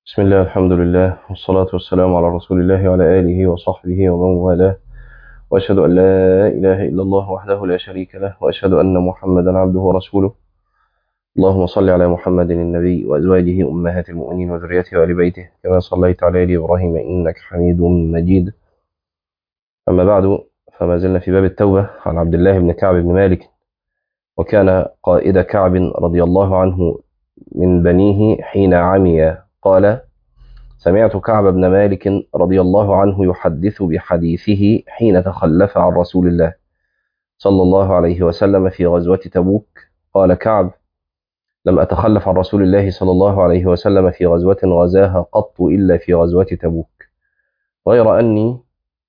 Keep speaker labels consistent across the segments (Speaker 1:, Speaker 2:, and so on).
Speaker 1: بسم الله الحمد لله والصلاة والسلام على رسول الله وعلى آله وصحبه ومن والاه وأشهد أن لا إله إلا الله وحده لا شريك له وأشهد أن محمدا عبده ورسوله اللهم صل على محمد النبي وأزواجه أمهات المؤمنين وذريته وآل بيته كما صليت على آل إبراهيم إنك حميد مجيد أما بعد فما زلنا في باب التوبة عن عبد الله بن كعب بن مالك وكان قائد كعب رضي الله عنه من بنيه حين عمي قال سمعت كعب بن مالك رضي الله عنه يحدث بحديثه حين تخلف عن رسول الله صلى الله عليه وسلم في غزوة تبوك قال كعب لم أتخلف عن رسول الله صلى الله عليه وسلم في غزوة غزاها قط إلا في غزوة تبوك غير أني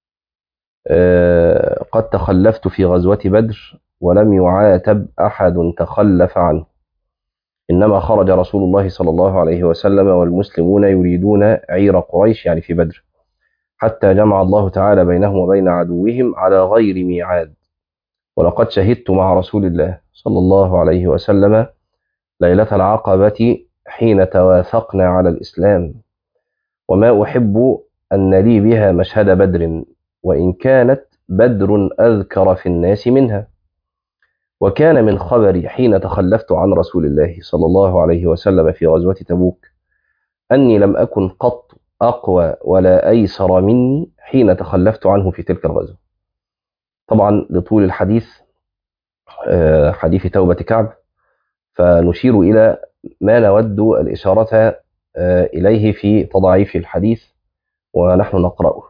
Speaker 1: قد تخلفت في غزوة بدر ولم يعاتب أحد تخلف عنه إنما خرج رسول الله صلى الله عليه وسلم والمسلمون يريدون عير قريش يعني في بدر حتى جمع الله تعالى بينهم وبين عدوهم على غير ميعاد ولقد شهدت مع رسول الله صلى الله عليه وسلم ليلة العقبة حين تواثقنا على الإسلام وما أحب أن لي بها مشهد بدر وإن كانت بدر أذكر في الناس منها وكان من خبري حين تخلفت عن رسول الله صلى الله عليه وسلم في غزوة تبوك أني لم أكن قط أقوى ولا أيسر مني حين تخلفت عنه في تلك الغزوة طبعا لطول الحديث حديث توبة كعب فنشير إلى ما نود الإشارة إليه في تضعيف الحديث ونحن نقرأه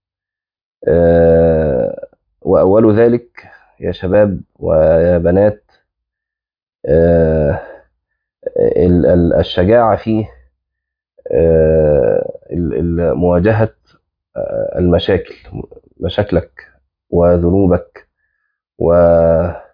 Speaker 1: وأول ذلك يا شباب ويا بنات الشجاعة في مواجهة المشاكل مشاكلك وذنوبك وجرأتك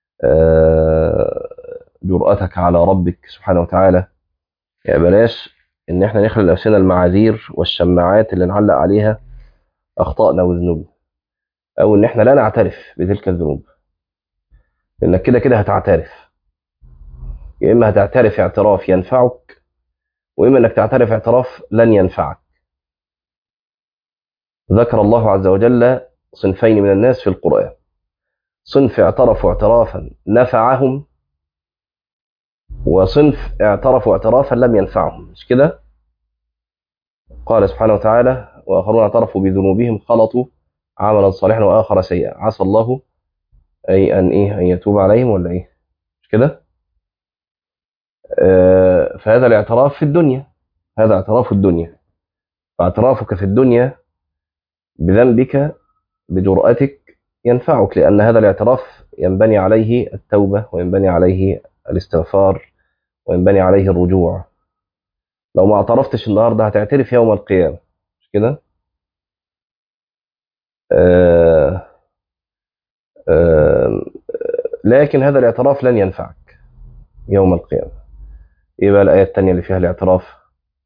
Speaker 1: على ربك سبحانه وتعالى يا بلاش ان احنا نخلق نفسنا المعاذير والشماعات اللي نعلق عليها اخطائنا وذنوبنا او ان احنا لا نعترف بتلك الذنوب لانك كده كده هتعترف يا اما هتعترف اعتراف ينفعك واما انك تعترف اعتراف لن ينفعك ذكر الله عز وجل صنفين من الناس في القران صنف اعترفوا اعترافا نفعهم وصنف اعترفوا اعترافا لم ينفعهم مش كده قال سبحانه وتعالى واخرون اعترفوا بذنوبهم خلطوا عملا صالحا واخر سيئا عسى الله اي ان ايه ان يتوب عليهم ولا ايه مش كده آه فهذا الاعتراف في الدنيا هذا اعتراف الدنيا فاعترافك في الدنيا بذنبك بجرأتك ينفعك لأن هذا الاعتراف ينبني عليه التوبة وينبني عليه الاستغفار وينبني عليه الرجوع لو ما اعترفتش النهارده هتعترف يوم القيامة مش كده؟ آه آه لكن هذا الاعتراف لن ينفعك يوم القيامة ايه بقى الآية الثانية اللي فيها الاعتراف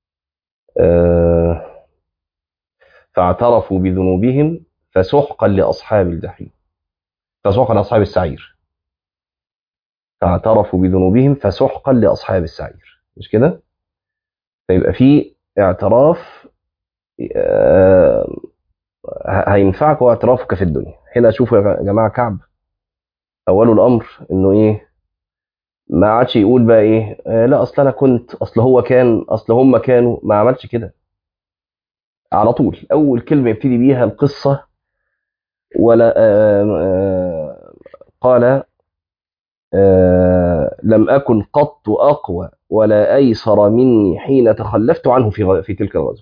Speaker 1: آه فاعترفوا بذنوبهم فسحقا لأصحاب الجحيم فسحقا لأصحاب السعير فاعترفوا بذنوبهم فسحقا لأصحاب السعير مش كده فيبقى في اعتراف آه هينفعك هو اعترافك في الدنيا هنا شوفوا يا جماعه كعب اول الامر انه ايه ما عادش يقول بقى ايه آه لا اصل انا كنت اصل هو كان اصل هم كانوا ما عملش كده على طول اول كلمه يبتدي بيها القصه ولا آه آه قال آه لم اكن قط اقوى ولا ايسر مني حين تخلفت عنه في في تلك الغزوه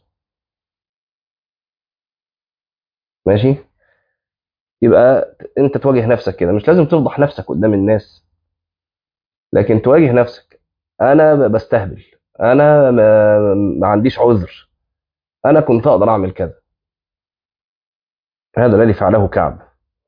Speaker 1: ماشي يبقى انت تواجه نفسك كده مش لازم تفضح نفسك قدام الناس لكن تواجه نفسك انا بستهبل انا ما, ما عنديش عذر انا كنت اقدر اعمل كذا هذا الذي فعله كعب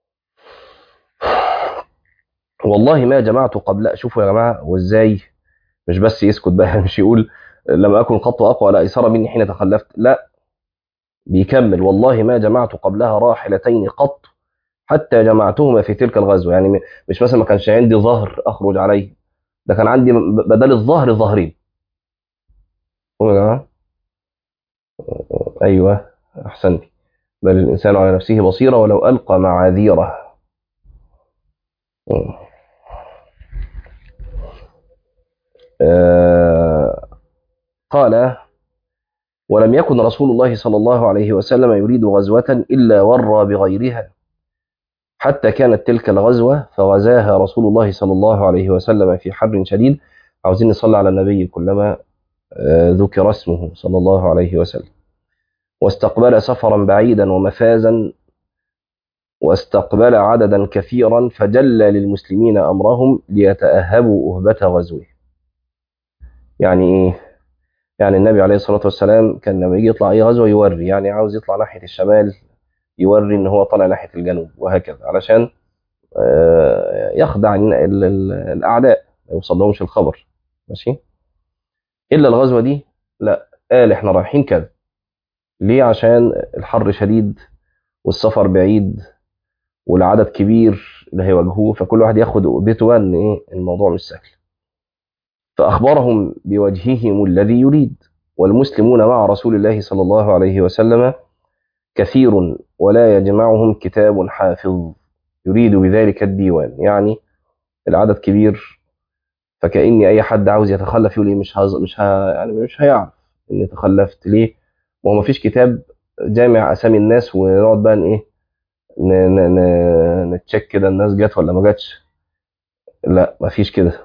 Speaker 1: والله ما جمعت قبل شوفوا يا جماعه وازاي مش بس يسكت بقى مش يقول لم اكن قط اقوى ولا ايسر مني حين تخلفت لا بيكمل والله ما جمعت قبلها راحلتين قط حتى جمعتهما في تلك الغزوه يعني مش مثلا ما كانش عندي ظهر اخرج عليه ده كان عندي بدل الظهر ظهرين يا جماعه أيوة أحسنت بل الإنسان على نفسه بصيرة ولو ألقى معاذيره آه قال ولم يكن رسول الله صلى الله عليه وسلم يريد غزوة إلا ورى بغيرها حتى كانت تلك الغزوة فغزاها رسول الله صلى الله عليه وسلم في حر شديد عاوزين نصلي على النبي كلما آه ذكر اسمه صلى الله عليه وسلم واستقبل سفرا بعيدا ومفازا واستقبل عددا كثيرا فجل للمسلمين أمرهم ليتأهبوا أهبة غزوه يعني إيه؟ يعني النبي عليه الصلاة والسلام كان لما يجي يطلع أي غزوة يوري يعني عاوز يطلع ناحية الشمال يوري إن هو طالع ناحية الجنوب وهكذا علشان يخدع الأعداء ما يوصل لهمش الخبر ماشي إلا الغزوة دي لا قال إحنا رايحين كذا ليه عشان الحر شديد والسفر بعيد والعدد كبير اللي هيواجهوه فكل واحد ياخد بيته ان ايه الموضوع مش سهل فاخبرهم بوجههم الذي يريد والمسلمون مع رسول الله صلى الله عليه وسلم كثير ولا يجمعهم كتاب حافظ يريد بذلك الديوان يعني العدد كبير فكأني اي حد عاوز يتخلف يقول لي مش هز... مش ه... يعني مش هيعرف اني تخلفت ليه ما هو مفيش كتاب جامع اسامي الناس ونقعد بقى ايه نتشيك كده الناس جت ولا ما جاتش لا مفيش كده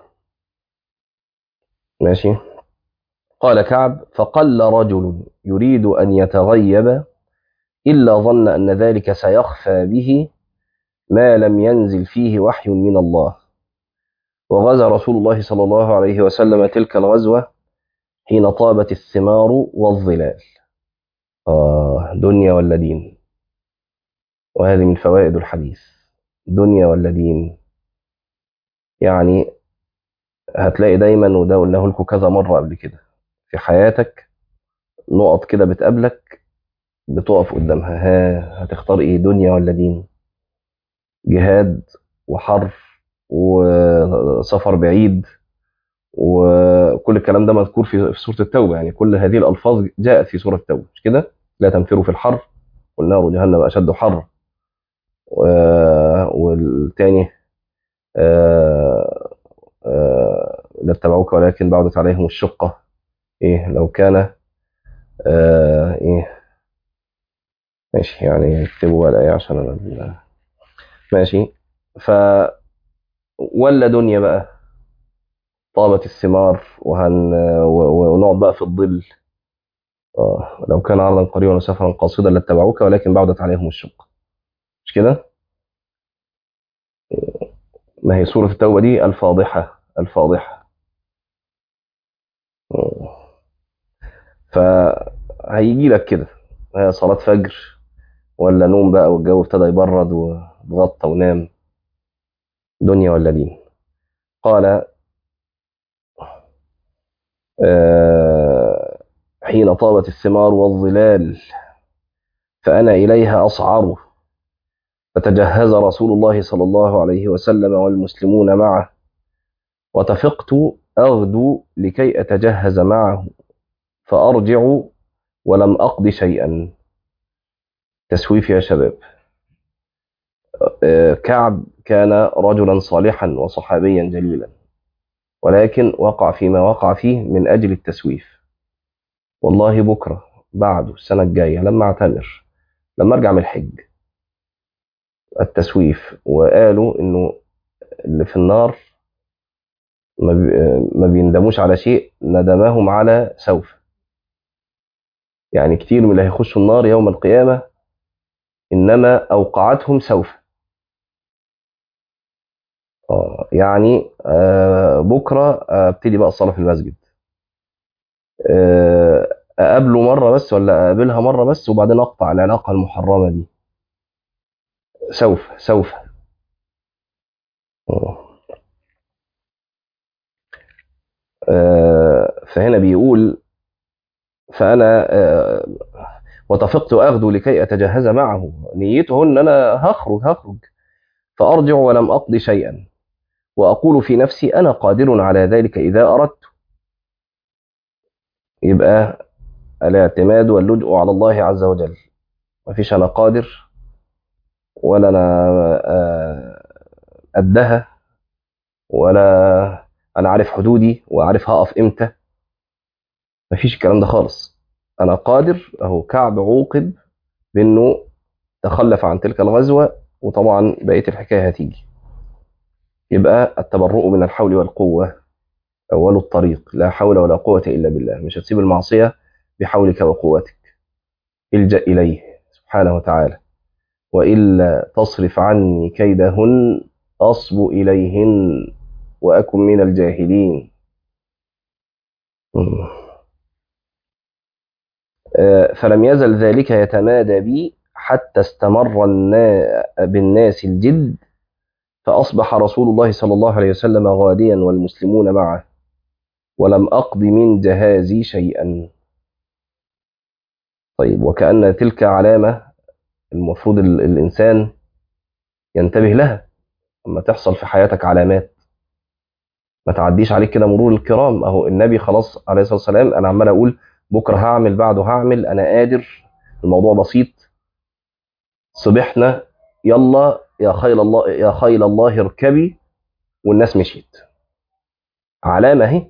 Speaker 1: ماشي قال كعب فقل رجل يريد أن يتغيب إلا ظن أن ذلك سيخفى به ما لم ينزل فيه وحي من الله وغزا رسول الله صلى الله عليه وسلم تلك الغزوة حين طابت الثمار والظلال آه دنيا ولا دين وهذه من فوائد الحديث دنيا ولا دين يعني هتلاقي دايما وده قلناه لكم كذا مرة قبل كده في حياتك نقط كده بتقابلك بتقف قدامها ها هتختار ايه دنيا ولا دين جهاد وحر وسفر بعيد وكل الكلام ده مذكور في سورة التوبة يعني كل هذه الألفاظ جاءت في سورة التوبة مش كده لا تنفروا في الحر والنار جهنم أشد حر والتاني لاتبعوك ولكن بعدت عليهم الشقة ايه لو كان آه ايه ماشي يعني اكتبوا بقى الآية عشان انا ماشي ف ولا دنيا بقى طابت الثمار وهن ونقعد بقى في الظل آه لو كان عرضا قريبا وسفرا قاصدا لاتبعوك ولكن بعدت عليهم الشقة مش كده؟ ما هي سورة التوبة دي الفاضحة الفاضحة فهيجي لك كده هي صلاة فجر ولا نوم بقى والجو ابتدى يبرد واتغطى ونام دنيا ولا دين قال آه حين طابت الثمار والظلال فأنا إليها أصعر فتجهز رسول الله صلى الله عليه وسلم والمسلمون معه وتفقت أغدو لكي أتجهز معه فأرجع ولم أقض شيئا تسويف يا شباب كعب كان رجلا صالحا وصحابيا جليلا ولكن وقع فيما وقع فيه من أجل التسويف والله بكرة بعده السنة الجاية لما اعتمر لما ارجع من الحج التسويف وقالوا انه اللي في النار ما بيندموش على شيء ندمهم على سوف يعني كتير من اللي هيخشوا النار يوم القيامة إنما أوقعتهم سوف آه يعني آه بكرة ابتدي بقى الصلاة في المسجد آه أقابله مرة بس ولا أقابلها مرة بس وبعدين أقطع العلاقة المحرمة دي سوف سوف فهنا بيقول فأنا وتفقت أغدو لكي أتجهز معه نيته أن أنا هخرج هخرج فأرجع ولم أقضي شيئا وأقول في نفسي أنا قادر على ذلك إذا أردت يبقى الاعتماد واللجوء على الله عز وجل مفيش انا قادر ولا انا آه، قدها ولا انا عارف حدودي وعارف هقف امتى مفيش الكلام ده خالص انا قادر اهو كعب عوقب بانه تخلف عن تلك الغزوه وطبعا بقيه الحكايه هتيجي يبقى التبرؤ من الحول والقوه اول الطريق لا حول ولا قوه الا بالله مش هتسيب المعصيه بحولك وقوتك الجا اليه سبحانه وتعالى والا تصرف عني كيدهن اصب اليهن واكن من الجاهلين مم. آه، فلم يزل ذلك يتمادى بي حتى استمر النا- بالناس الجد فأصبح رسول الله صلى الله عليه وسلم غاديا والمسلمون معه ولم أقض من جهازي شيئا طيب وكأن تلك علامة المفروض ال- الإنسان ينتبه لها لما تحصل في حياتك علامات ما تعديش عليك كده مرور الكرام اهو النبي خلاص عليه الصلاه والسلام انا عمال اقول بكره هعمل بعده هعمل انا قادر الموضوع بسيط صبحنا يلا يا خيل الله يا خيل الله اركبي والناس مشيت علامه اهي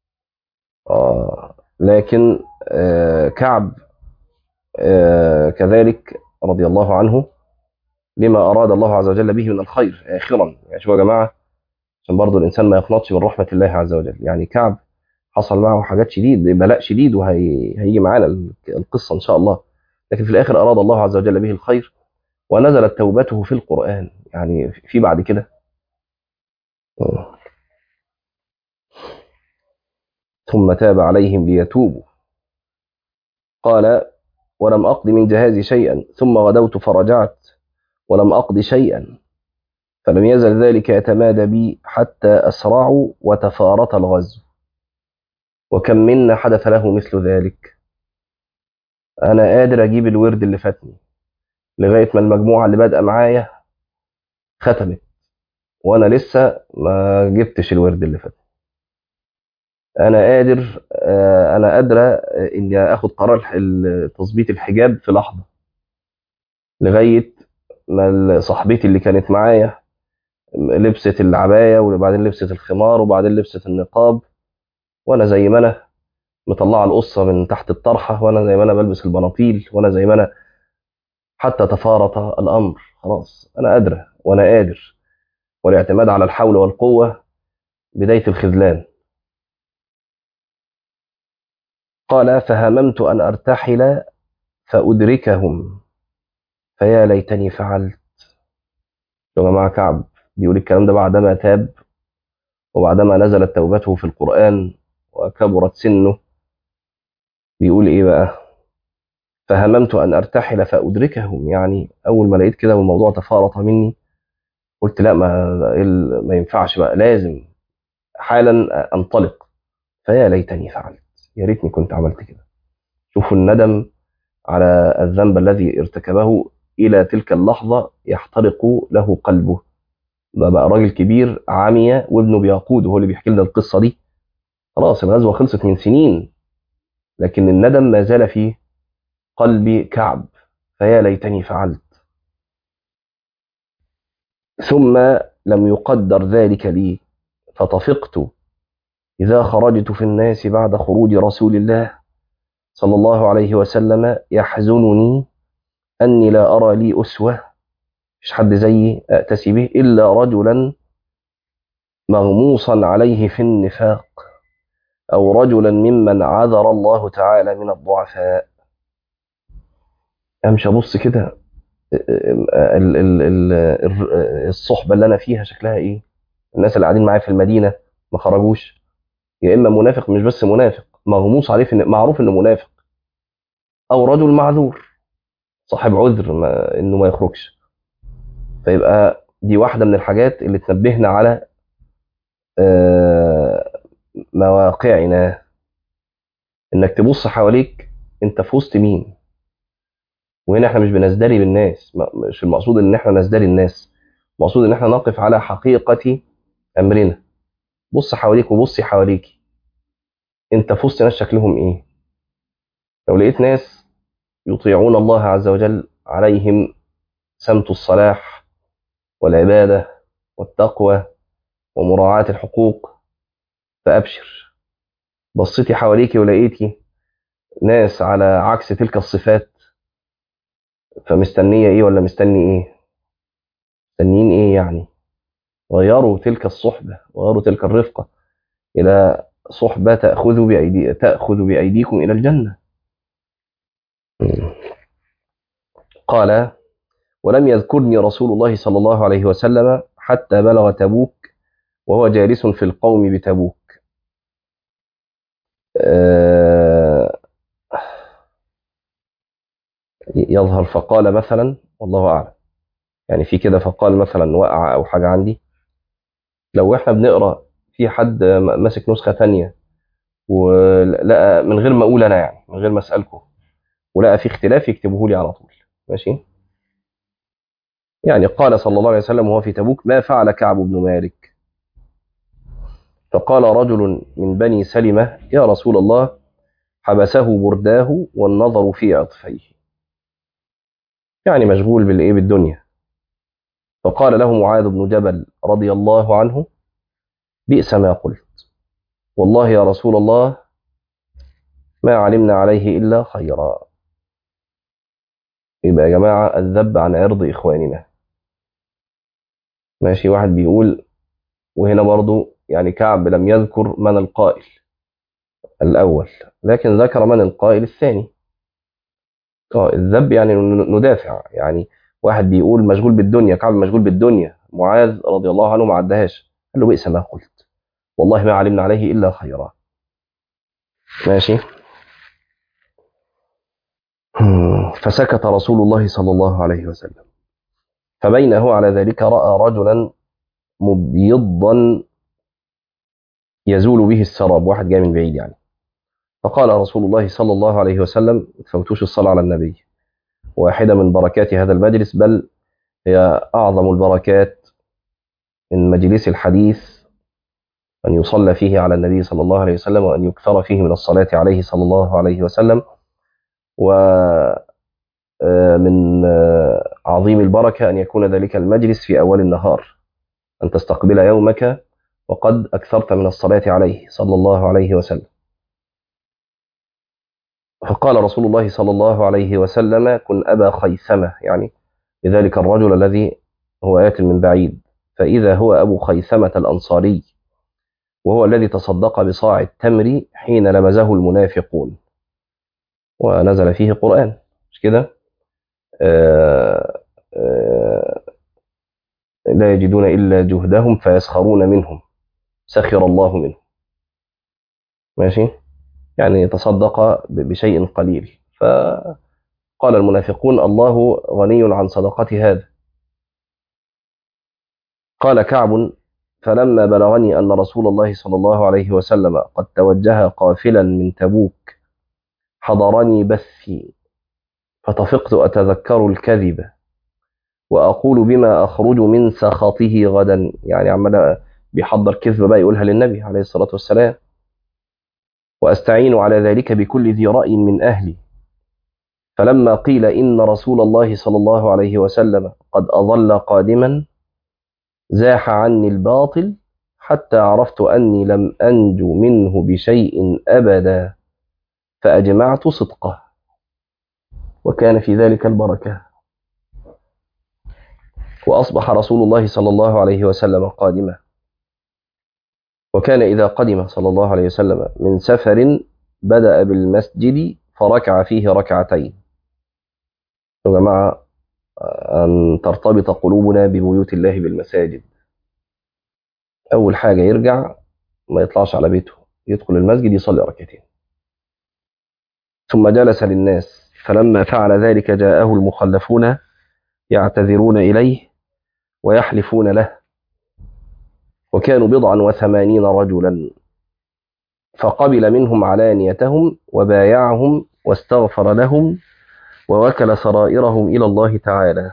Speaker 1: آه لكن آه كعب آه كذلك رضي الله عنه لما اراد الله عز وجل به من الخير اخرا يعني شوفوا يا جماعه عشان برضه الانسان ما يقنطش من رحمه الله عز وجل يعني كعب حصل معه حاجات شديد بلاء شديد وهيجي معانا ال- القصه ان شاء الله لكن في الاخر اراد الله عز وجل به الخير ونزلت توبته في القران يعني في بعد كده ثم تاب عليهم ليتوبوا قال ولم اقض من جهازي شيئا ثم غدوت فرجعت ولم اقض شيئا فلم يزل ذلك يتمادى بي حتى اسرعوا وتفارط الغزو وكم منا حدث له مثل ذلك انا قادر اجيب الورد اللي فاتني لغايه ما المجموعه اللي بادئه معايا ختمت وانا لسه ما جبتش الورد اللي فاتني انا قادر آه، انا قادره آه، اني اخد قرار ال- تظبيط الحجاب في لحظه لغايه ما ال- صاحبتي اللي كانت معايا لبست العبايه وبعدين لبست الخمار وبعدين لبست النقاب وانا زي ما انا مطلعه القصه من تحت الطرحه وانا زي ما انا بلبس البناطيل وانا زي ما انا حتى تفارط الامر خلاص انا قادره وانا قادر والاعتماد على الحول والقوه بدايه الخذلان قال فهممت ان ارتحل فادركهم فيا ليتني فعلت يا جماعه كعب بيقول الكلام ده بعدما تاب وبعدما نزلت توبته في القران وكبرت سنه بيقول ايه بقى فهممت ان ارتحل فادركهم يعني اول ما لقيت كده والموضوع تفارط مني قلت لا ما ما ينفعش بقى لازم حالا انطلق فيا ليتني فعلت يا ريتني كنت عملت كده شوفوا الندم على الذنب الذي ارتكبه الى تلك اللحظه يحترق له قلبه ده بقى راجل كبير عمي وابنه بيقود وهو اللي بيحكي لنا القصه دي خلاص الغزوه خلصت من سنين لكن الندم ما زال في قلب كعب فيا ليتني فعلت ثم لم يقدر ذلك لي فطفقت إذا خرجت في الناس بعد خروج رسول الله صلى الله عليه وسلم يحزنني أني لا أرى لي أسوة مش حد زيي أأتسي به إلا رجلا مغموصا عليه في النفاق أو رجلا ممن عذر الله تعالى من الضعفاء أمشي أبص كده ال- ال- ال- الصحبة اللي أنا فيها شكلها إيه الناس اللي قاعدين معايا في المدينة ما خرجوش يا إما منافق مش بس منافق مغموس عليه في إن- معروف إنه منافق أو رجل معذور صاحب عذر ما إنه ما يخرجش فيبقى دي واحدة من الحاجات اللي تنبهنا على آه، مواقعنا إنك تبص حواليك أنت في وسط مين وهنا احنا مش بنزدري بالناس ما- مش المقصود ان احنا نزدري الناس المقصود ان احنا نقف على حقيقة امرنا بص حواليك وبصي حواليكي انت في وسط ناس شكلهم ايه لو لقيت ناس يطيعون الله عز وجل عليهم سمت الصلاح والعبادة والتقوى ومراعاة الحقوق فأبشر بصيتي حواليك ولقيتي ناس على عكس تلك الصفات فمستنية ايه ولا مستني ايه مستنيين ايه يعني غيروا تلك الصحبة وغيروا تلك الرفقة إلى صحبة تأخذ بأيدي تأخذ بأيديكم إلى الجنة قال ولم يذكرني رسول الله صلى الله عليه وسلم حتى بلغ تبوك وهو جالس في القوم بتبوك آه يظهر فقال مثلا والله أعلم يعني في كده فقال مثلا وقع أو حاجة عندي لو احنا بنقرأ في حد ماسك نسخة تانية ولقى من غير ما أقول أنا يعني من غير ما أسألكم ولقى في اختلاف يكتبه لي على طول ماشي يعني قال صلى الله عليه وسلم وهو في تبوك ما فعل كعب بن مالك فقال رجل من بني سلمة يا رسول الله حبسه برداه والنظر في عطفيه يعني مشغول بالايه بالدنيا فقال له معاذ بن جبل رضي الله عنه بئس ما قلت والله يا رسول الله ما علمنا عليه إلا خيرا يبقى يا جماعة الذب عن عرض إخواننا ماشي واحد بيقول وهنا برضو يعني كعب لم يذكر من القائل الأول لكن ذكر من القائل الثاني اه الذب يعني ندافع يعني واحد بيقول مشغول بالدنيا كعب مشغول بالدنيا معاذ رضي الله عنه ما عدهاش قال له بئس ما قلت والله ما علمنا عليه إلا خيرا ماشي فسكت رسول الله صلى الله عليه وسلم فبين هو على ذلك رأى رجلا مبيضا يزول به السراب واحد جاي من بعيد يعني فقال رسول الله صلى الله عليه وسلم تفوتوش الصلاة على النبي واحدة من بركات هذا المجلس بل هي أعظم البركات من مجلس الحديث أن يصلى فيه على النبي صلى الله عليه وسلم وأن يكثر فيه من الصلاة عليه صلى الله عليه وسلم ومن عظيم البركة أن يكون ذلك المجلس في أول النهار أن تستقبل يومك وقد أكثرت من الصلاة عليه صلى الله عليه وسلم فقال رسول الله صلى الله عليه وسلم كن أبا خيثمة يعني لذلك الرجل الذي هو آت من بعيد فإذا هو أبو خيثمة الأنصاري وهو الذي تصدق بصاع التمر حين لمزه المنافقون ونزل فيه قرآن مش كده آه آه لا يجدون إلا جهدهم فيسخرون منهم سخر الله منهم ماشي يعني تصدق بشيء قليل فقال المنافقون الله غني عن صدقة هذا قال كعب فلما بلغني أن رسول الله صلى الله عليه وسلم قد توجه قافلا من تبوك حضرني بثي فطفقت أتذكر الكذب وأقول بما أخرج من سخطه غدا يعني عمال بيحضر كذبة بقى يقولها للنبي عليه الصلاة والسلام وأستعين على ذلك بكل ذي رأي من أهلي فلما قيل إن رسول الله صلى الله عليه وسلم قد أظل قادما زاح عني الباطل حتى عرفت أني لم أنجو منه بشيء أبدا فأجمعت صدقه وكان في ذلك البركة وأصبح رسول الله صلى الله عليه وسلم قادما وكان إذا قدم صلى الله عليه وسلم من سفر بدأ بالمسجد فركع فيه ركعتين يا جماعة أن ترتبط قلوبنا ببيوت الله بالمساجد أول حاجة يرجع ما يطلعش على بيته يدخل المسجد يصلي ركعتين ثم جلس للناس فلما فعل ذلك جاءه المخلفون يعتذرون إليه ويحلفون له وكانوا بضعا وثمانين رجلا فقبل منهم علانيتهم وبايعهم واستغفر لهم ووكل سرائرهم إلى الله تعالى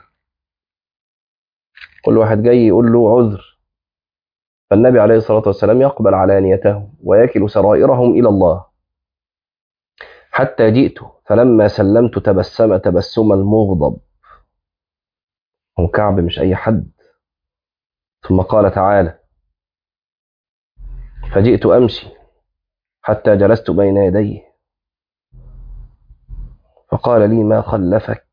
Speaker 1: كل واحد جاي يقول له عذر فالنبي عليه الصلاة والسلام يقبل علانيتهم ويكل سرائرهم إلى الله حتى جئت فلما سلمت تبسم تبسم المغضب هو كعب مش أي حد ثم قال تعالى فجئت أمشي حتى جلست بين يديه فقال لي ما خلفك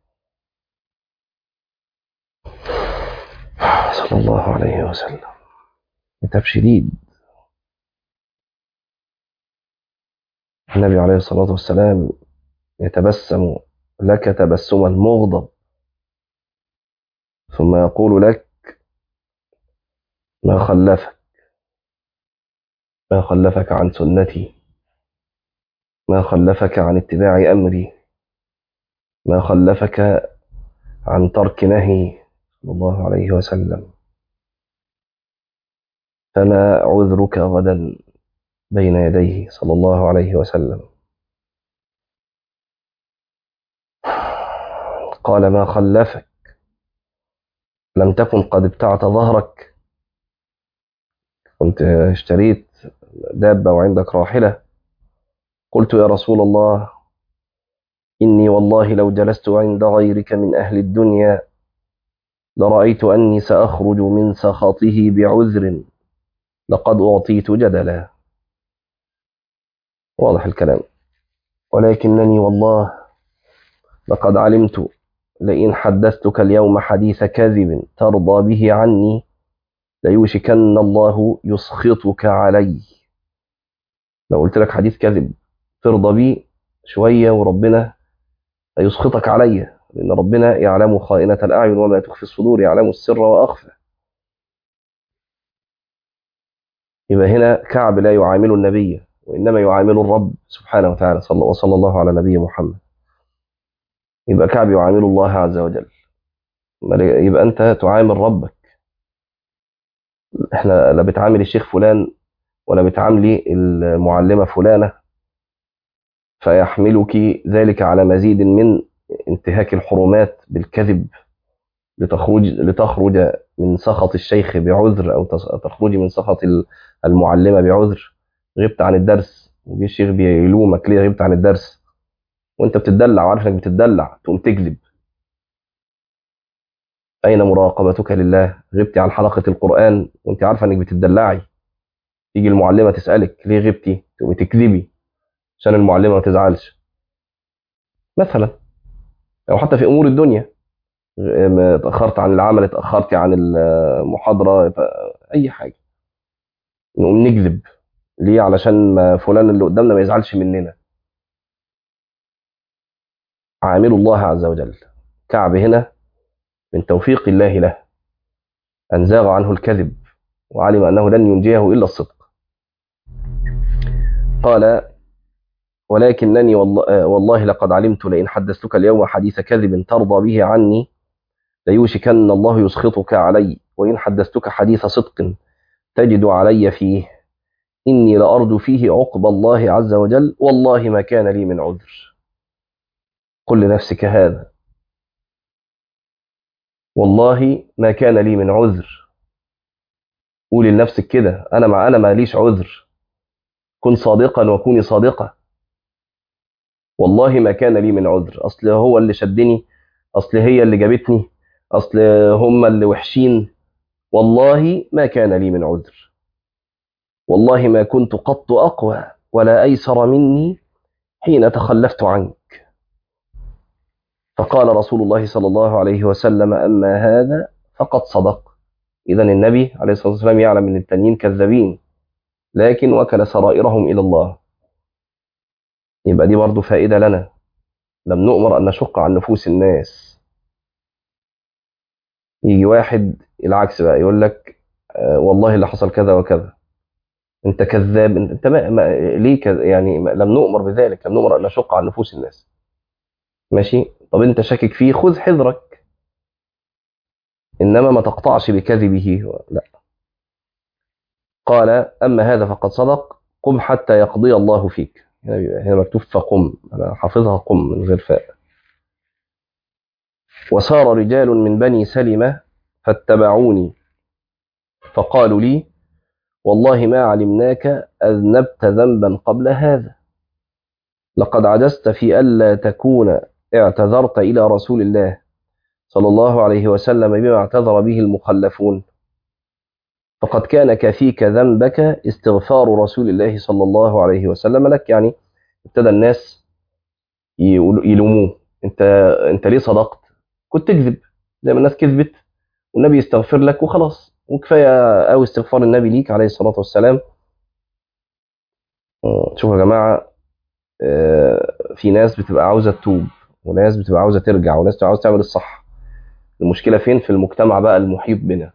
Speaker 1: صلى الله عليه وسلم كتاب شديد النبي عليه الصلاة والسلام يتبسم لك تبسما مغضب ثم يقول لك ما خلفك ما خلفك عن سنتي ما خلفك عن اتباع أمري ما خلفك عن ترك نهي صلى الله عليه وسلم فما عذرك غدا بين يديه صلى الله عليه وسلم قال ما خلفك لم تكن قد ابتعت ظهرك كنت اشتريت دابة وعندك راحلة قلت يا رسول الله إني والله لو جلست عند غيرك من أهل الدنيا لرأيت أني سأخرج من سخطه بعذر لقد أعطيت جدلا واضح الكلام ولكنني والله لقد علمت لئن حدثتك اليوم حديث كذب ترضى به عني ليوشكن الله يسخطك علي لو قلت لك حديث كذب ترضى بيه شوية وربنا يسخطك علي لأن ربنا يعلم خائنة الأعين وما تخفي الصدور يعلم السر وأخفى يبقى هنا كعب لا يعامل النبي وإنما يعامل الرب سبحانه وتعالى صلى وصلى الله على نبي محمد يبقى كعب يعامل الله عز وجل يبقى أنت تعامل ربك احنا لا بتعامل الشيخ فلان ولا بتعاملي المعلمة فلانة فيحملك ذلك على مزيد من انتهاك الحرمات بالكذب لتخرج لتخرج من سخط الشيخ بعذر او تخرجي من سخط المعلمه بعذر غبت عن الدرس وجي الشيخ بيلومك ليه غبت عن الدرس وانت بتدلع وعارف انك بتدلع تقوم تكذب اين مراقبتك لله غبتي عن حلقه القران وانت عارفه انك بتدلعي تيجي المعلمه تسالك ليه غبتي تقومي تكذبي عشان المعلمه ما تزعلش مثلا او حتى في امور الدنيا اتاخرت عن العمل اتاخرت عن المحاضره اي حاجه نقوم نكذب ليه علشان ما فلان اللي قدامنا ما يزعلش مننا عامل الله عز وجل كعب هنا من توفيق الله له أن زاغ عنه الكذب وعلم أنه لن ينجيه إلا الصدق قال ولكنني والله, والله لقد علمت لئن حدثتك اليوم حديث كذب ترضى به عني ليوشكن الله يسخطك علي وإن حدثتك حديث صدق تجد علي فيه إني لأرجو فيه عقب الله عز وجل والله ما كان لي من عذر قل لنفسك هذا والله ما كان لي من عذر قولي لنفسك كده أنا مع أنا ماليش عذر كن صادقا وكوني صادقة والله ما كان لي من عذر أصل هو اللي شدني أصل هي اللي جابتني أصل هم اللي وحشين والله ما كان لي من عذر والله ما كنت قط أقوى ولا أيسر مني حين تخلفت عنك فقال رسول الله صلى الله عليه وسلم أما هذا فقد صدق إذا النبي عليه الصلاة والسلام يعلم أن التانيين كذابين لكن وكل سرائرهم إلى الله يبقى دي برضو فائدة لنا لم نؤمر أن نشق عن نفوس الناس يجي واحد العكس بقى يقول لك آه والله اللي حصل كذا وكذا انت كذاب انت ما ما ليه كذا يعني لم نؤمر بذلك لم نؤمر ان نشق عن نفوس الناس ماشي طب انت شاكك فيه خذ حذرك انما ما تقطعش بكذبه لا قال اما هذا فقد صدق قم حتى يقضي الله فيك هنا مكتوب فقم انا حافظها قم من غير فاء وصار رجال من بني سلمة فاتبعوني فقالوا لي والله ما علمناك أذنبت ذنبا قبل هذا لقد عجزت في ألا تكون اعتذرت إلى رسول الله صلى الله عليه وسلم بما اعتذر به المخلفون فقد كان كفيك ذنبك استغفار رسول الله صلى الله عليه وسلم لك يعني ابتدى الناس يلوموه انت انت ليه صدقت كنت تكذب زي ما الناس كذبت والنبي يستغفر لك وخلاص وكفايه قوي استغفار النبي ليك عليه الصلاه والسلام شوفوا يا جماعه في ناس بتبقى عاوزه تتوب وناس بتبقى عاوزه ترجع وناس بتبقى عاوزه تعمل الصح المشكله فين في المجتمع بقى المحيط بنا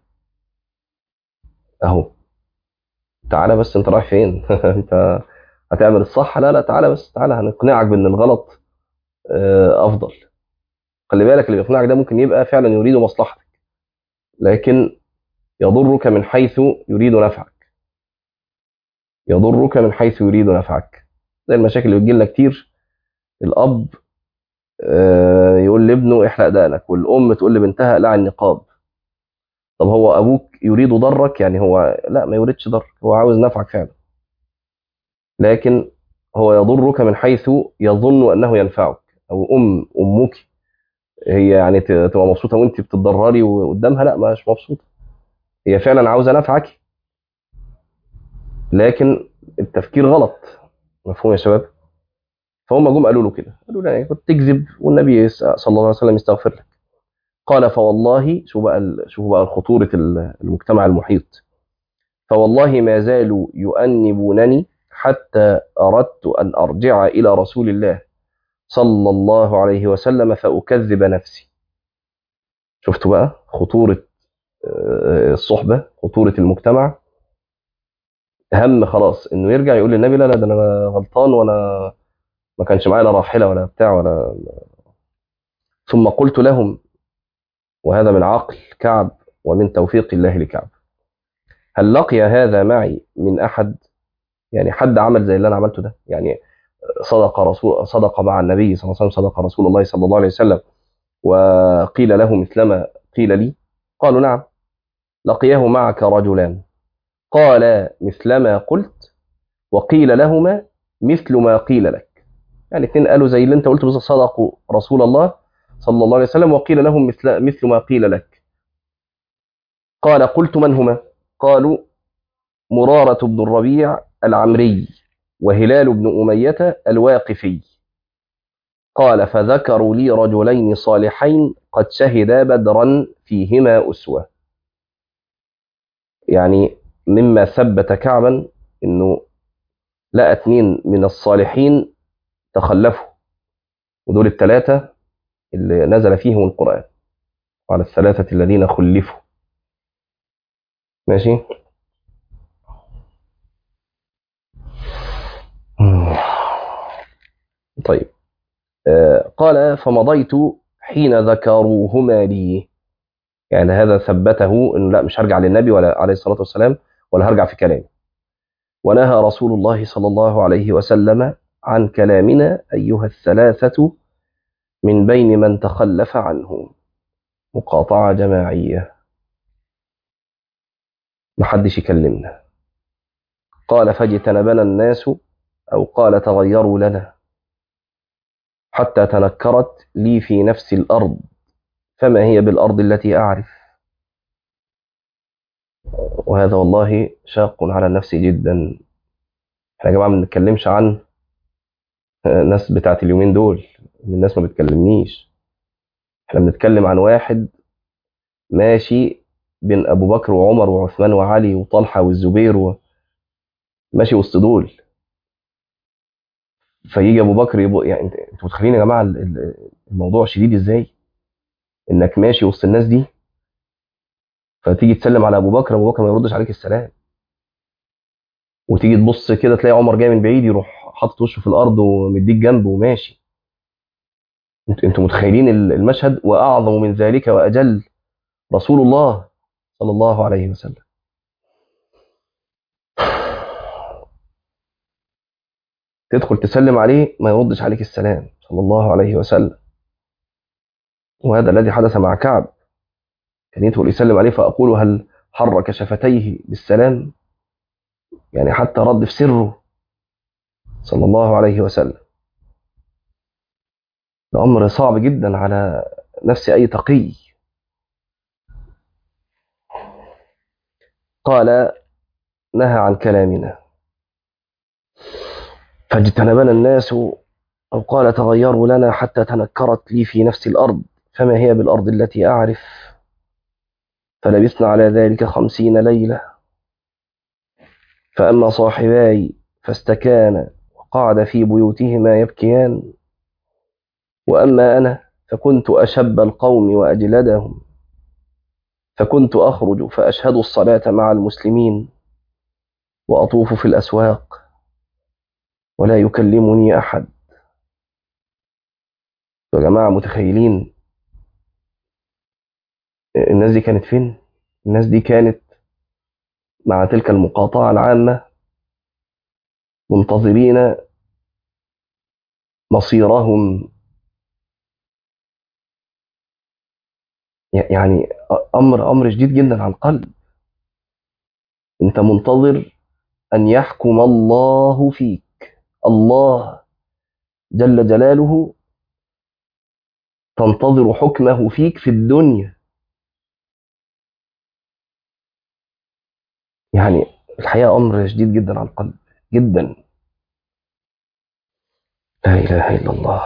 Speaker 1: اهو تعالى بس انت رايح فين انت هتعمل الصح لا لا تعالى بس تعالى هنقنعك بان الغلط افضل خلي بالك اللي بيقنعك ده ممكن يبقى فعلا يريد مصلحتك لكن يضرك من حيث يريد نفعك يضرك من حيث يريد نفعك زي المشاكل اللي بتجيلنا كتير الاب يقول لابنه احلق دقنك والام تقول لبنتها اقلع النقاب طب هو ابوك يريد ضرك يعني هو لا ما يريدش ضرك هو عاوز نفعك فعلا لكن هو يضرك من حيث يظن انه ينفعك او ام امك هي يعني تبقى مبسوطه وانت بتتضرري قدامها لا مش مبسوطه هي فعلا عاوزه نفعك لكن التفكير غلط مفهوم يا شباب فهم جم قالوا له كده قالوا له يعني كنت تكذب والنبي صلى الله عليه وسلم يستغفر لك قال فوالله شوف بقى شوفوا بقى خطوره المجتمع المحيط فوالله ما زالوا يؤنبونني حتى اردت ان ارجع الى رسول الله صلى الله عليه وسلم فاكذب نفسي شفتوا بقى خطوره الصحبه خطوره المجتمع هم خلاص انه يرجع يقول للنبي لا لا ده انا غلطان وانا ما كانش معايا لا راحله ولا بتاع ولا ثم قلت لهم وهذا من عقل كعب ومن توفيق الله لكعب هل لقي هذا معي من احد يعني حد عمل زي اللي انا عملته ده يعني صدق رسول صدق مع النبي صلى الله عليه وسلم صدق رسول الله صلى الله عليه وسلم وقيل له مثلما قيل لي قالوا نعم لقيه معك رجلان قال مثلما قلت وقيل لهما مثل ما قيل لك يعني اثنين قالوا زي اللي انت قلت بس صدقوا رسول الله صلى الله عليه وسلم وقيل لهم مثل مثل ما قيل لك قال قلت من هما قالوا مرارة بن الربيع العمري وهلال بن أمية الواقفي قال فذكروا لي رجلين صالحين قد شهدا بدرا فيهما أسوة يعني مما ثبت كعبا انه لقى اتنين من الصالحين تخلفوا ودول الثلاثة اللي نزل فيهم القرآن على الثلاثة الذين خلفوا ماشي طيب آه قال فمضيت حين ذكروهما لي يعني هذا ثبته انه لا مش هرجع للنبي ولا عليه الصلاه والسلام ولا هرجع في كلامي ونهى رسول الله صلى الله عليه وسلم عن كلامنا ايها الثلاثه من بين من تخلف عنه مقاطعه جماعيه محدش يكلمنا قال فاجتنبنا الناس او قال تغيروا لنا حتى تنكرت لي في نفس الارض فما هي بالأرض التي أعرف وهذا والله شاق على النفس جدا احنا يا جماعة ما بنتكلمش عن الناس بتاعت اليومين دول الناس ما بتكلمنيش احنا بنتكلم عن واحد ماشي بين أبو بكر وعمر وعثمان وعلي وطلحة والزبير و... ماشي وسط دول فيجي أبو بكر يبقى يعني انتوا متخيلين يا جماعة الموضوع شديد ازاي؟ انك ماشي وسط الناس دي فتيجي تسلم على ابو بكر ابو بكر ما يردش عليك السلام وتيجي تبص كده تلاقي عمر جاي من بعيد يروح حاطط وشه في الارض ومديك جنبه وماشي انتوا انتوا متخيلين المشهد واعظم من ذلك واجل رسول الله صلى الله عليه وسلم تدخل تسلم عليه ما يردش عليك السلام صلى الله عليه وسلم وهذا الذي حدث مع كعب كان يدخل يسلم عليه فأقول هل حرك شفتيه بالسلام يعني حتى رد في سره صلى الله عليه وسلم ده أمر صعب جدا على نفس أي تقي قال نهى عن كلامنا فاجتنبنا الناس أو قال تغيروا لنا حتى تنكرت لي في نفس الأرض فما هي بالأرض التي أعرف فلبثنا على ذلك خمسين ليلة فأما صاحباي فاستكانا وقعد في بيوتهما يبكيان وأما أنا فكنت أشب القوم وأجلدهم فكنت أخرج فأشهد الصلاة مع المسلمين وأطوف في الأسواق ولا يكلمني أحد يا جماعة متخيلين الناس دي كانت فين؟ الناس دي كانت مع تلك المقاطعة العامة منتظرين مصيرهم يعني أمر أمر شديد جدا على القلب أنت منتظر أن يحكم الله فيك الله جل جلاله تنتظر حكمه فيك في الدنيا يعني الحقيقة أمر شديد جدا على القلب جدا لا إله إلا الله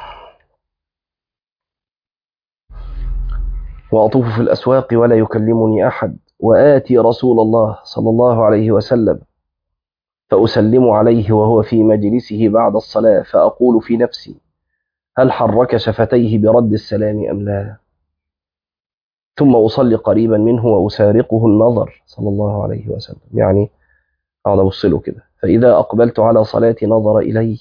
Speaker 1: وأطوف في الأسواق ولا يكلمني أحد وآتي رسول الله صلى الله عليه وسلم فأسلم عليه وهو في مجلسه بعد الصلاة فأقول في نفسي هل حرك شفتيه برد السلام أم لا ثم أصلي قريبا منه وأسارقه النظر صلى الله عليه وسلم يعني أقعد أبص له كده فإذا أقبلت على صلاتي نظر إلي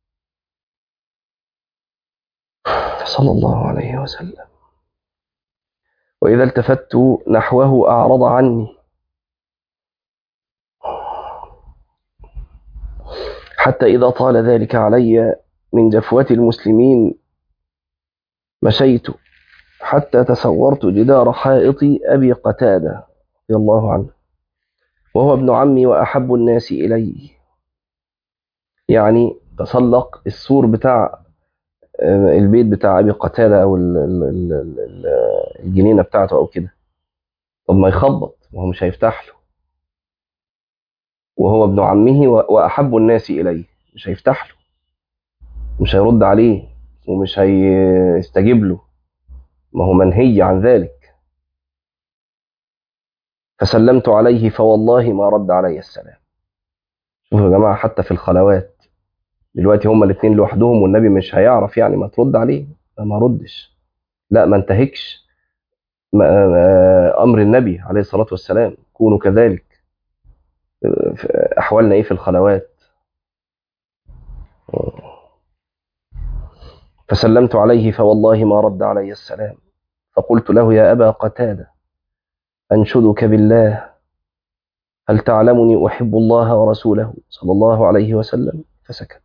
Speaker 1: صلى الله عليه وسلم وإذا التفت نحوه أعرض عني حتى إذا طال ذلك علي من جفوة المسلمين مشيت حتى تصورت جدار حائط أبي قتادة رضي الله عنه وهو ابن عمي وأحب الناس إلي يعني تسلق السور بتاع البيت بتاع أبي قتادة أو الجنينة بتاعته أو كده طب ما يخبط وهو مش هيفتح له وهو ابن عمه وأحب الناس إليه مش هيفتح له مش هيرد عليه ومش هيستجيب له ما هو منهي عن ذلك فسلمت عليه فوالله ما رد علي السلام شوفوا يا جماعة حتى في الخلوات دلوقتي هما الاثنين لوحدهم والنبي مش هيعرف يعني ما ترد عليه ما ردش لا ما انتهكش امر النبي عليه الصلاه والسلام كونوا كذلك احوالنا ايه في الخلوات فسلمت عليه فوالله ما رد علي السلام فقلت له يا ابا قتاده انشدك بالله هل تعلمني احب الله ورسوله صلى الله عليه وسلم فسكت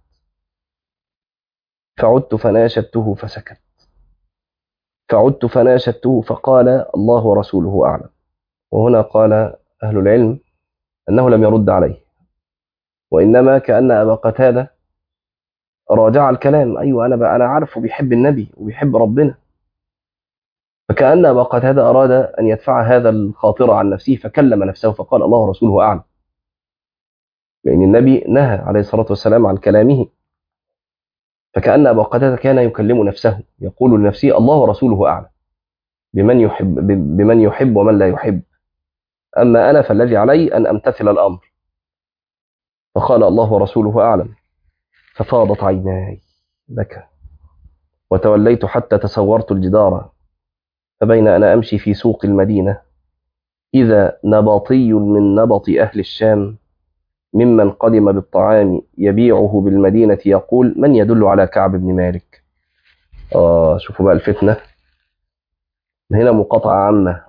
Speaker 1: فعدت فناشدته فسكت فعدت فناشدته فقال الله ورسوله أعلم وهنا قال أهل العلم أنه لم يرد عليه وإنما كأن أبا قتادة راجع الكلام أيوة أنا بقى أنا عارفه بيحب النبي وبيحب ربنا فكأن أبا قتادة أراد أن يدفع هذا الخاطر عن نفسه فكلم نفسه فقال الله ورسوله أعلم لأن النبي نهى عليه الصلاة والسلام عن كلامه فكأن أبا قتادة كان يكلم نفسه يقول لنفسه الله ورسوله أعلم بمن يحب بمن يحب ومن لا يحب أما أنا فالذي علي أن أمتثل الأمر فقال الله ورسوله أعلم ففاضت عيناي بكى وتوليت حتى تصورت الجدار فبين أنا أمشي في سوق المدينة إذا نبطي من نبط أهل الشام ممن قدم بالطعام يبيعه بالمدينة يقول من يدل على كعب بن مالك آه شوفوا بقى الفتنة هنا مقاطعة عامة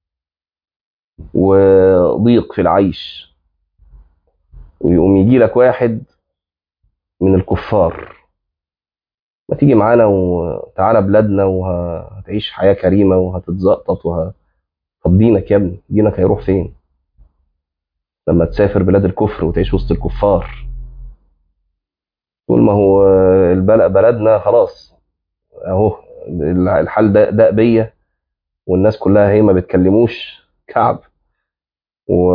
Speaker 1: وضيق في العيش ويقوم يجي لك واحد من الكفار ما تيجي معانا وتعالى بلادنا وهتعيش حياة كريمة وهتتزقطط وه... طب دينك يا ابني دينك هيروح فين لما تسافر بلاد الكفر وتعيش وسط الكفار تقول ما هو البلد بلدنا خلاص اهو الحال ده ده بيا والناس كلها هي ما بتكلموش كعب و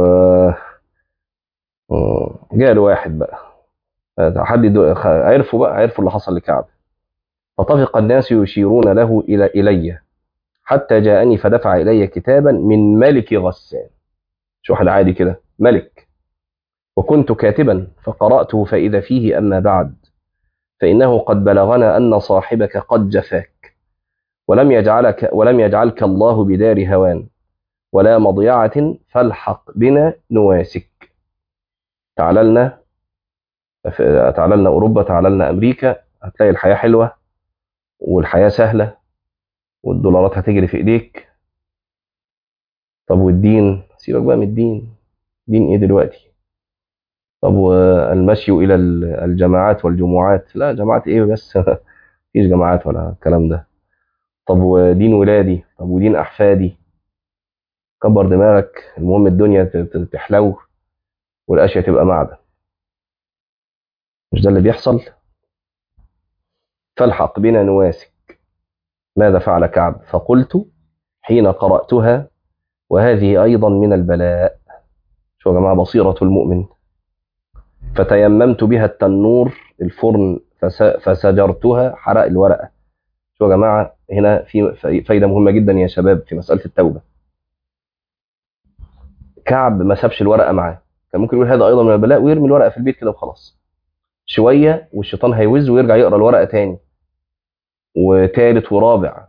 Speaker 1: جاله واحد بقى حد يدو- خ- عرفوا بقى عرفوا اللي حصل لكعب فطفق الناس يشيرون له الى الي حتى جاءني فدفع الي كتابا من ملك غسان مش واحد عادي كده ملك وكنت كاتبا فقراته فاذا فيه اما بعد فانه قد بلغنا ان صاحبك قد جفاك ولم يجعلك ولم يجعلك الله بدار هوان ولا مضيعه فالحق بنا نواسك تعاللنا تعاللنا اوروبا تعاللنا امريكا هتلاقي الحياه حلوه والحياه سهله والدولارات هتجري في ايديك طب والدين سيبك بقى من الدين دين ايه دلوقتي طب والمشي الى ال- الجماعات والجمعات لا جماعات ايه بس مفيش جماعات ولا الكلام ده طب ودين ولادي طب ودين احفادي كبر دماغك المهم الدنيا ت- ت- تحلو والاشياء تبقى معدن مش ده اللي بيحصل فالحق بنا نواسك ماذا فعل كعب فقلت حين قرأتها وهذه أيضا من البلاء شو يا جماعة بصيرة المؤمن فتيممت بها التنور الفرن فس- فسجرتها حرق الورقة شو يا جماعة هنا في فايدة مهمة جدا يا شباب في مسألة التوبة كعب ما سابش الورقة معاه كان ممكن يقول هذا أيضا من البلاء ويرمي الورقة في البيت كده وخلاص شوية والشيطان هيوز ويرجع يقرأ الورقة تاني وتالت ورابع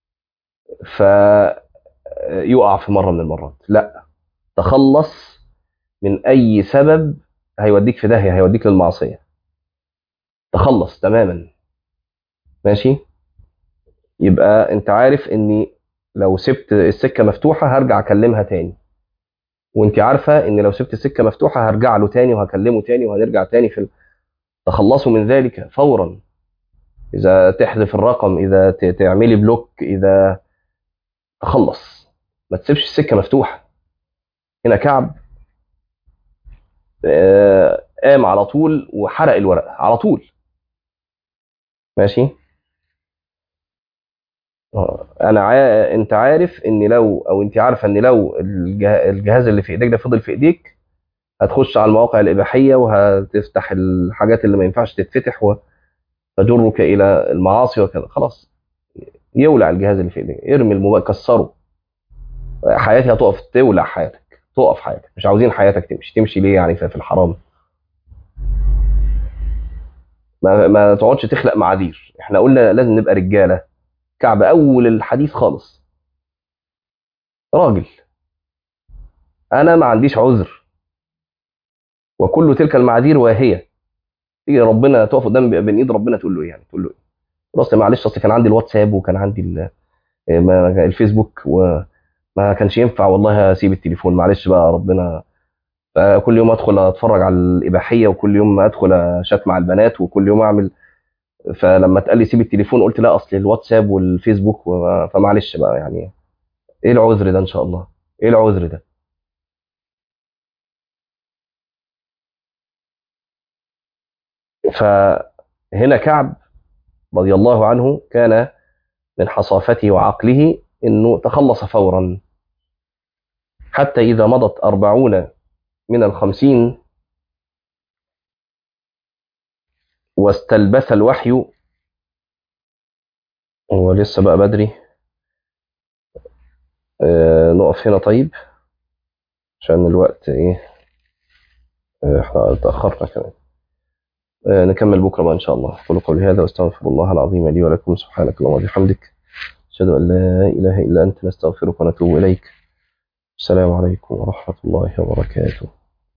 Speaker 1: فيقع في مرة من المرات لا تخلص من أي سبب هيوديك في داهية هيوديك للمعصية تخلص تماما ماشي يبقى انت عارف اني لو سبت السكة مفتوحة هرجع اكلمها تاني وانت عارفة ان لو سبت السكة مفتوحة هرجع له تاني وهكلمه تاني وهنرجع تاني في ال- تخلصوا من ذلك فورا اذا تحذف الرقم اذا ت- تعملي بلوك اذا تخلص ما تسيبش السكة مفتوحة هنا كعب آه، قام على طول وحرق الورقة على طول ماشي آه، انا عا... انت عارف ان لو او انت عارفه ان لو الجه... الجهاز اللي في ايديك ده فضل في ايديك هتخش على المواقع الاباحيه وهتفتح الحاجات اللي ما ينفعش تتفتح وتجرك الى المعاصي وكذا خلاص يولع الجهاز اللي في ايديك ارمي الموبايل كسره حياتي هتقف تولع حياتك تقف حياتك مش عاوزين حياتك تمشي تمشي ليه يعني في في الحرام ما, ما تقعدش تخلق معاذير احنا قلنا لازم نبقى رجاله كعب اول الحديث خالص راجل انا ما عنديش عذر وكل تلك المعاذير واهيه تيجي ربنا تقف قدام بين ايد ربنا تقول له ايه يعني تقول له ايه خلاص معلش اصل كان عندي الواتساب وكان عندي ال- ما- الفيسبوك وما كانش ينفع والله اسيب التليفون معلش بقى ربنا كل يوم ادخل اتفرج على الاباحيه وكل يوم ادخل اشات مع البنات وكل يوم اعمل فلما اتقال لي سيب التليفون قلت لا اصل الواتساب والفيسبوك و- فمعلش بقى يعني ايه العذر ده ان شاء الله ايه العذر ده فهنا كعب رضي الله عنه كان من حصافته وعقله انه تخلص فورا حتى اذا مضت أربعون من الخمسين واستلبث الوحي هو لسه بقى بدري آه نقف هنا طيب عشان الوقت ايه آه، احنا تأخرنا كمان آه نكمل بكرة بقى إن شاء الله أقول قولي هذا وأستغفر الله العظيم لي ولكم سبحانك اللهم وبحمدك أشهد أن لا إله إلا أنت نستغفرك ونتوب إليك السلام عليكم ورحمة الله وبركاته